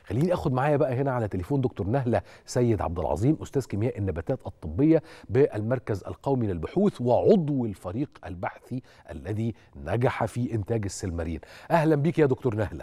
خليني اخد معايا بقى هنا على تليفون دكتور نهله سيد عبد العظيم استاذ كيمياء النباتات الطبيه بالمركز القومي للبحوث وعضو الفريق البحثي الذي نجح في انتاج السلمارين اهلا بيك يا دكتور نهله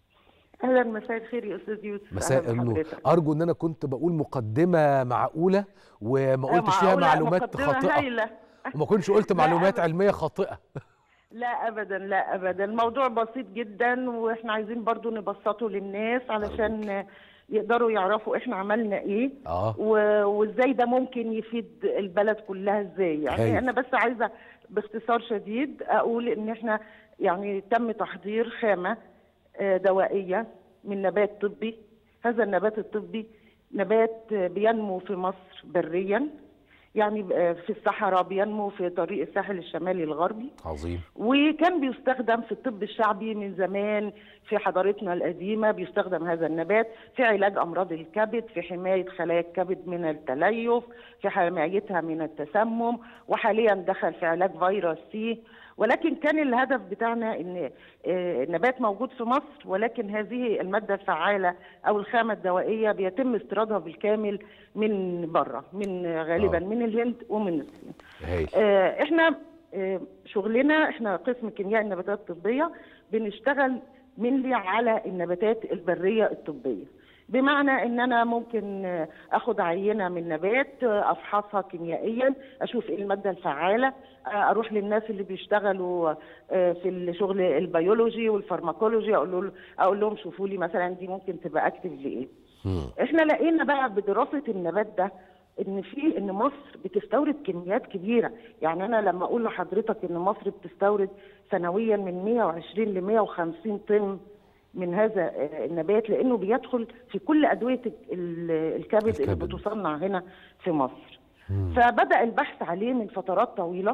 اهلا مساء الخير يا استاذ يوسف مساء أهلاً النور بحضرتك. ارجو ان انا كنت بقول مقدمه معقوله وما آه، قلتش فيها معقولة معلومات مقدمة خاطئه هايلة. وما كنتش قلت لا، معلومات أبداً. علميه خاطئه لا ابدا لا ابدا الموضوع بسيط جدا واحنا عايزين برضو نبسطه للناس علشان يقدروا يعرفوا احنا عملنا ايه اه و- وازاي ده ممكن يفيد البلد كلها ازاي يعني هايل. انا بس عايزه باختصار شديد اقول ان احنا يعني تم تحضير خامه آه، دوائيه من نبات طبي هذا النبات الطبي نبات آه، بينمو في مصر بريا يعني آه، في الصحراء بينمو في طريق الساحل الشمالي الغربي عظيم وكان بيستخدم في الطب الشعبي من زمان في حضارتنا القديمة بيستخدم هذا النبات في علاج أمراض الكبد في حماية خلايا الكبد من التليف في حمايتها من التسمم وحاليا دخل في علاج فيروس سي ولكن كان الهدف بتاعنا ان آه، النبات موجود في مصر ولكن هذه الماده الفعاله او الخامه الدوائيه بيتم استيرادها بالكامل من بره من غالبا آه. من الهند ومن الصين هايل آه، احنا آه، شغلنا احنا قسم كيمياء النباتات الطبيه بنشتغل منلي على النباتات البريه الطبيه بمعنى ان انا ممكن آه، اخد عينه من نبات آه، افحصها كيميائيا اشوف ايه الماده الفعاله آه، اروح للناس اللي بيشتغلوا آه، في الشغل البيولوجي والفارماكولوجي اقول له اقول لهم شوفوا لي مثلا دي ممكن تبقى اكتف لايه مم. احنا لقينا بقى بدراسه النبات ده ان في ان مصر بتستورد كميات كبيره يعني انا لما اقول لحضرتك ان مصر بتستورد سنويا من 120 ل 150 طن من هذا آه، النبات لانه بيدخل في كل ادويه ال- الكبد, اللي الكبد. بتصنع هنا في مصر مم. فبدا البحث عليه من فترات طويله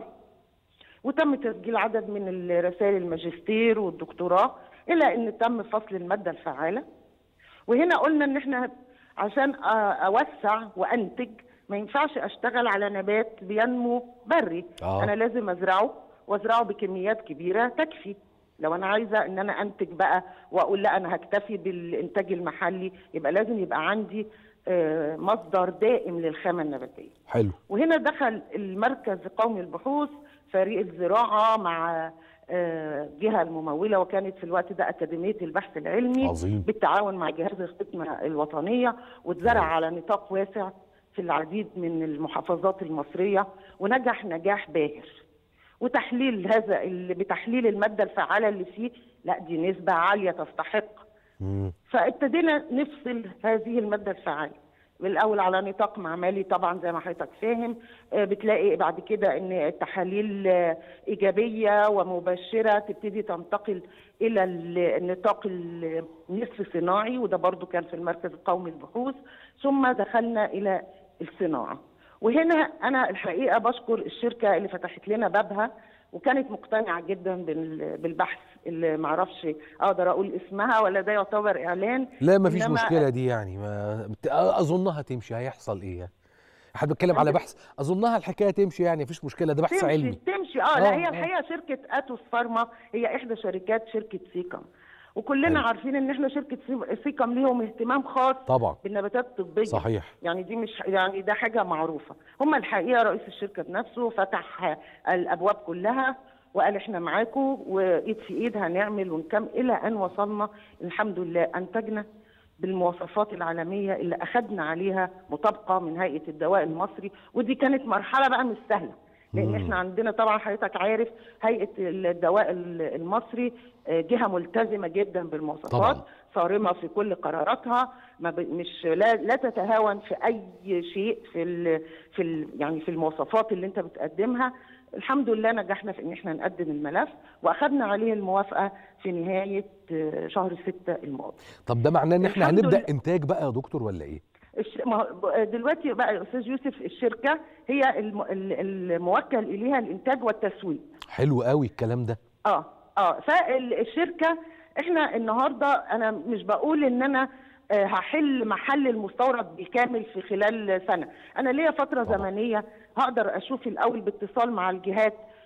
وتم تسجيل عدد من الرسائل الماجستير والدكتوراه الى ان تم فصل الماده الفعاله وهنا قلنا ان احنا عشان أ- اوسع وانتج ما ينفعش اشتغل على نبات بينمو بري آه. انا لازم ازرعه وازرعه بكميات كبيره تكفي لو انا عايزه ان انا انتج بقى واقول لا انا هكتفي بالانتاج المحلي يبقى لازم يبقى عندي آه، مصدر دائم للخامه النباتيه حلو وهنا دخل المركز القومي للبحوث فريق الزراعه مع آه، الجهه المموله وكانت في الوقت ده اكاديميه البحث العلمي عظيم. بالتعاون مع جهاز الخدمه الوطنيه واتزرع نعم. على نطاق واسع في العديد من المحافظات المصريه ونجح نجاح باهر وتحليل هذا اللي بتحليل الماده الفعاله اللي فيه لا دي نسبه عاليه تستحق مم. فابتدينا نفصل هذه الماده الفعاله بالاول على نطاق معملي طبعا زي ما حضرتك فاهم آه، بتلاقي بعد كده ان التحاليل آه، ايجابيه ومبشره تبتدي تنتقل الى ال- النطاق النصف صناعي وده برضو كان في المركز القومي للبحوث ثم دخلنا الى الصناعه وهنا انا الحقيقه بشكر الشركه اللي فتحت لنا بابها وكانت مقتنعه جدا بال- بالبحث اللي معرفش اقدر اقول اسمها ولا ده يعتبر اعلان لا ما فيش إنما- مشكله دي يعني ما بت- اظنها تمشي هيحصل ايه يعني حد بيتكلم على بحث اظنها الحكايه تمشي يعني مفيش مشكله ده بحث تمشي علمي تمشي اه آه، لا هي آه. الحقيقه شركه اتوس فارما هي احدى شركات شركه سيكم وكلنا أيوة. عارفين ان احنا شركه سي- سيكم ليهم اهتمام خاص طبعا بالنباتات الطبيه صحيح يعني دي مش يعني ده حاجه معروفه هم الحقيقه رئيس الشركه بنفسه فتح الابواب كلها وقال احنا معاكم وايد في ايد هنعمل ونكمل الى ان وصلنا الحمد لله انتجنا بالمواصفات العالميه اللي اخذنا عليها مطابقه من هيئه الدواء المصري ودي كانت مرحله بقى مش سهله لان مم. احنا عندنا طبعا حضرتك عارف هيئه الدواء المصري آه، جهه ملتزمه جدا بالمواصفات طبعاً. صارمه في كل قراراتها ما ب... مش لا, لا تتهاون في اي شيء في ال... في ال... يعني في المواصفات اللي انت بتقدمها الحمد لله نجحنا في ان احنا نقدم الملف واخذنا عليه الموافقه في نهايه آه، شهر ستة الماضي طب ده معناه ان احنا الحمد هنبدا لله. انتاج بقى يا دكتور ولا ايه الش... ما هو- دلوقتي بقى يا استاذ يوسف الشركه هي الم... ال- الموكل اليها الانتاج والتسويق حلو قوي الكلام ده اه اه فالشركه احنا النهارده انا مش بقول ان انا آه، هحل محل المستورد بالكامل في خلال سنه انا ليا فتره طبعا. زمنيه هقدر اشوف الاول باتصال مع الجهات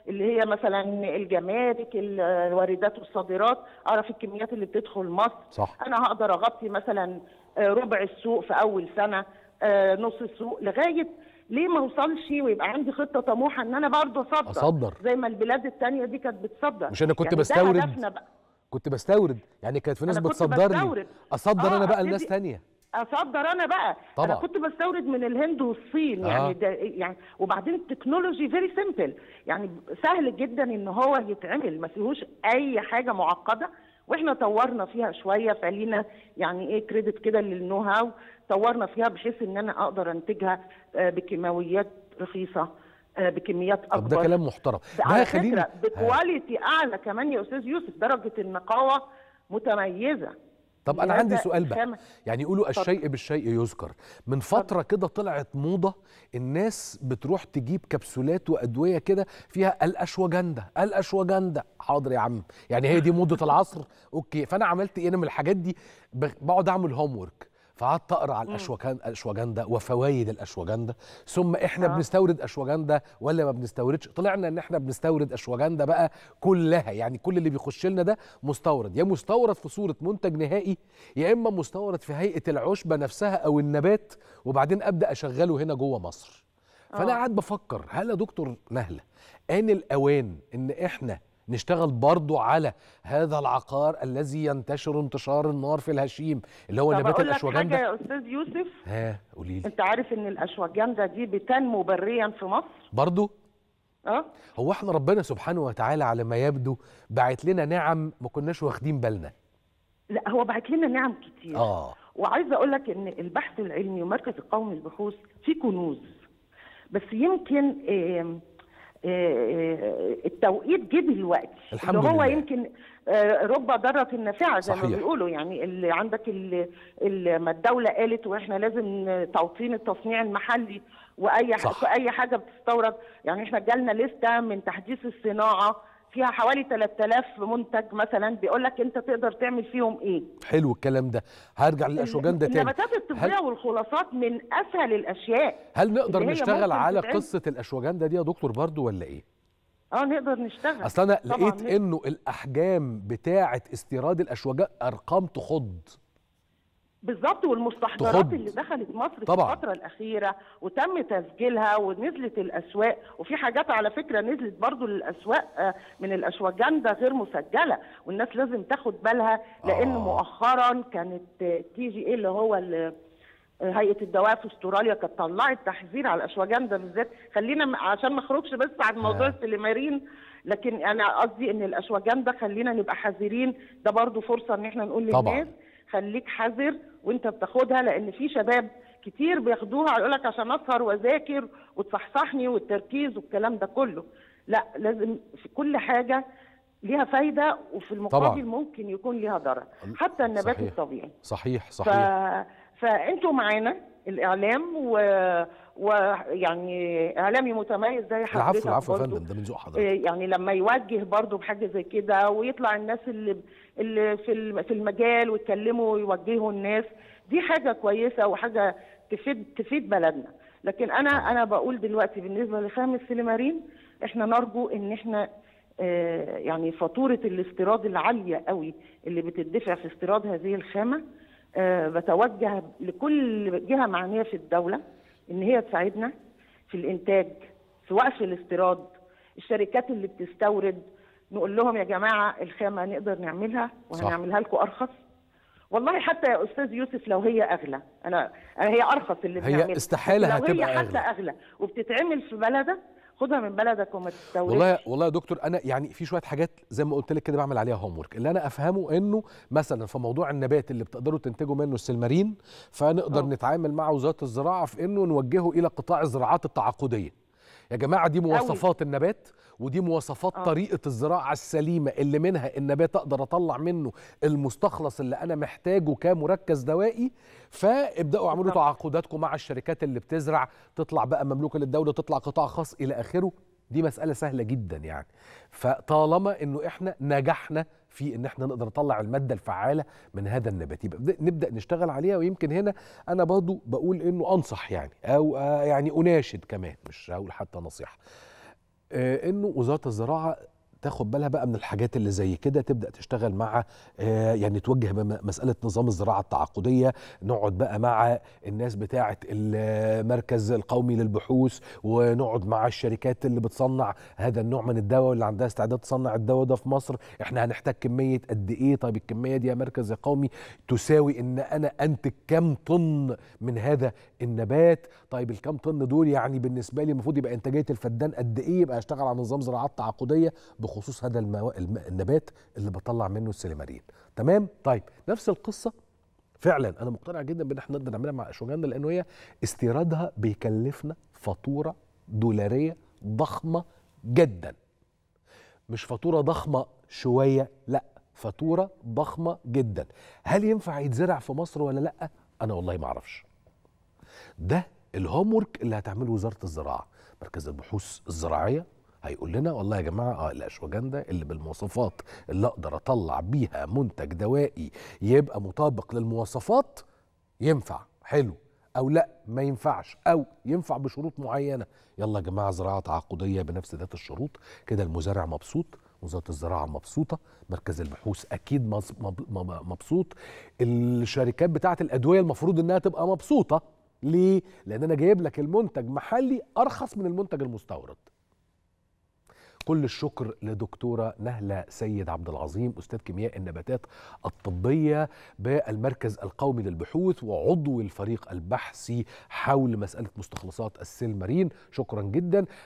اللي هي مثلا الجمارك الواردات والصادرات اعرف الكميات اللي بتدخل مصر صح انا هقدر اغطي مثلا آه، ربع السوق في اول سنه آه، نص السوق لغايه ليه ما اوصلش ويبقى عندي خطه طموحه ان انا برضه اصدر اصدر زي ما البلاد التانية دي كانت بتصدر مش انا كنت يعني ده بستورد هدفنا بقى كنت بستورد يعني كانت في ناس أنا كنت بتصدر لي بستورد. اصدر آه، انا بقى لناس أبتدي- تانية اصدر انا بقى طبعا. انا كنت بستورد من الهند والصين آه. يعني ده يعني وبعدين التكنولوجي فيري سيمبل يعني سهل جدا ان هو يتعمل ما فيهوش اي حاجه معقده واحنا طورنا فيها شويه فلينا يعني ايه كريدت كده للنو هاو طورنا فيها بحيث ان انا اقدر انتجها آه، بكيماويات رخيصه آه، بكميات طب ده اكبر كلام محترم ده ده على خليني فكره بكواليتي اعلى كمان يا استاذ يوسف درجه النقاوه متميزه طب انا عندي لهذا سؤال بقى الخامة. يعني يقولوا اتفضل. الشيء بالشيء يذكر من فتره كده طلعت موضه الناس بتروح تجيب كبسولات وادويه كده فيها الاشواجندا الاشواجندا حاضر يا عم يعني هي دي موضه العصر اوكي فانا عملت ايه انا من الحاجات دي ب- بقعد اعمل هوم ورك فقعدت اقرا على الاشواجندا الاشواجندا وفوائد الاشواجندا ثم احنا آه. بنستورد اشواجندا ولا ما بنستوردش طلعنا ان احنا بنستورد اشواجندا بقى كلها يعني كل اللي بيخش لنا ده مستورد يا مستورد في صوره منتج نهائي يا اما مستورد في هيئه العشبه نفسها او النبات وبعدين ابدا اشغله هنا جوه مصر فانا آه. قاعد بفكر هل يا دكتور نهله ان الاوان ان احنا نشتغل برضو على هذا العقار الذي ينتشر انتشار النار في الهشيم اللي هو طب نبات اقول لك حاجه الاشواجندا يا استاذ يوسف ها قولي لي انت عارف ان الاشواجندا دي بتنمو بريا في مصر برضو اه هو احنا ربنا سبحانه وتعالى على ما يبدو باعت لنا نعم ما كناش واخدين بالنا لا هو بعت لنا نعم كتير اه وعايزه اقول لك ان البحث العلمي ومركز القومي للبحوث فيه كنوز بس يمكن آم، آه، التوقيت جه دلوقتي الحمد اللي هو لله. يمكن آه، رب ضارة نافعة زي ما صحيح. بيقولوا يعني اللي عندك اللي اللي ما الدولة قالت واحنا لازم توطين التصنيع المحلي واي صح. ح- اي حاجة بتستورد يعني احنا جالنا لستة من تحديث الصناعة فيها حوالي 3000 منتج مثلا بيقول لك انت تقدر تعمل فيهم ايه حلو الكلام ده هرجع للاشواجندا تاني النباتات الطبيه هل, والخلاصات من اسهل الاشياء هل نقدر اللي هي نشتغل ممكن على تتعمل. قصه الاشواجندا دي يا دكتور برضو ولا ايه اه نقدر نشتغل اصل انا طبعاً لقيت نقدر. انه الاحجام بتاعه استيراد الاشواجات ارقام تخض بالظبط والمستحضرات تخض. اللي دخلت مصر طبعاً. في الفتره الاخيره وتم تسجيلها ونزلت الاسواق وفي حاجات على فكره نزلت برضو للاسواق آه، من الاشواجندا غير مسجله والناس لازم تاخد بالها لان آه. مؤخرا كانت تي جي اي اللي هو ال- هيئه الدواء في استراليا كانت طلعت تحذير على الاشواجندا بالذات خلينا م- عشان ما اخرجش بس عن موضوع آه. السليمارين لكن انا قصدي ان الاشواجندا خلينا نبقى حذرين ده برضو فرصه ان احنا نقول طبعاً. للناس خليك حذر وانت بتاخدها لان في شباب كتير بياخدوها يقول لك عشان اسهر واذاكر وتصحصحني والتركيز والكلام ده كله لا لازم في كل حاجه ليها فايده وفي المقابل طبعاً. ممكن يكون ليها ضرر حتى النبات صحيح. الطبيعي صحيح ف... صحيح فانتوا معانا الاعلام و... ويعني اعلامي متميز زي حضرتك العفو العفو يا برضو. فندم ده من ذوق حضرتك إيه يعني لما يوجه برضه بحاجه زي كده ويطلع الناس اللي اللي في الم- في المجال ويتكلموا ويوجهوا الناس دي حاجه كويسه وحاجه تفيد تفيد بلدنا لكن انا انا بقول دلوقتي بالنسبه لخام السليمارين احنا نرجو ان احنا آه، يعني فاتوره الاستيراد العاليه قوي اللي بتدفع في استيراد هذه الخامه آه، بتوجه لكل جهه معنيه في الدوله ان هي تساعدنا في الانتاج في وقف الاستيراد الشركات اللي بتستورد نقول لهم يا جماعه الخامه نقدر نعملها صح. وهنعملها لكم ارخص والله حتى يا استاذ يوسف لو هي اغلى انا انا هي ارخص اللي هي بنعملها استحالة لو هي هتبقى حتى أغلى. اغلى وبتتعمل في بلدك خدها من بلدك وما تستوردش والله والله يا دكتور انا يعني في شويه حاجات زي ما قلت لك كده بعمل عليها هوم ورك اللي انا افهمه انه مثلا في موضوع النبات اللي بتقدروا تنتجوا منه السلمارين فنقدر آه. نتعامل مع وزاره الزراعه في انه نوجهه الى قطاع الزراعات التعاقديه يا جماعه دي مواصفات النبات ودي مواصفات آه. طريقه الزراعه السليمه اللي منها النبات اقدر اطلع منه المستخلص اللي انا محتاجه كمركز دوائي فابداوا اعملوا بالظبط. تعاقداتكم مع الشركات اللي بتزرع تطلع بقى مملوكه للدوله تطلع قطاع خاص الى اخره دي مساله سهله جدا يعني فطالما انه احنا نجحنا في ان احنا نقدر نطلع الماده الفعاله من هذا النبات يبقى بد- نبدا نشتغل عليها ويمكن هنا انا برضو بقول انه انصح يعني او آه يعني اناشد كمان مش هقول حتى نصيحه آه، انه وزاره الزراعه تاخد بالها بقى من الحاجات اللي زي كده تبدا تشتغل مع آه، يعني توجه بم- مساله نظام الزراعه التعاقديه نقعد بقى مع الناس بتاعه المركز القومي للبحوث ونقعد مع الشركات اللي بتصنع هذا النوع من الدواء واللي عندها استعداد تصنع الدواء ده في مصر احنا هنحتاج كميه قد ايه طيب الكميه دي يا مركز قومي تساوي ان انا انتج كام طن من هذا النبات طيب الكام طن دول يعني بالنسبه لي المفروض يبقى انتاجيه الفدان قد ايه يبقى اشتغل على نظام زراعات تعاقديه بخصوص هذا المو... الم... النبات اللي بطلع منه السيليمارين تمام طيب نفس القصه فعلا انا مقتنع جدا بان احنا نقدر نعملها مع اشواجندا لانه هي استيرادها بيكلفنا فاتوره دولاريه ضخمه جدا مش فاتوره ضخمه شويه لا فاتوره ضخمه جدا هل ينفع يتزرع في مصر ولا لا انا والله ما اعرفش ده الهوم ورك اللي هتعمله وزاره الزراعه مركز البحوث الزراعيه هيقول لنا والله يا جماعه اه الاشواجندا اللي بالمواصفات اللي اقدر اطلع بيها منتج دوائي يبقى مطابق للمواصفات ينفع حلو او لا ما ينفعش او ينفع بشروط معينه يلا يا جماعه زراعه تعاقديه بنفس ذات الشروط كده المزارع مبسوط وزاره الزراعه مبسوطه مركز البحوث اكيد مص- مب- مب- مبسوط الشركات بتاعه الادويه المفروض انها تبقى مبسوطه ليه لان انا جايب لك المنتج محلي ارخص من المنتج المستورد كل الشكر لدكتورة نهلة سيد عبد العظيم أستاذ كيمياء النباتات الطبية بالمركز القومي للبحوث وعضو الفريق البحثي حول مسألة مستخلصات السيلمارين شكرا جدا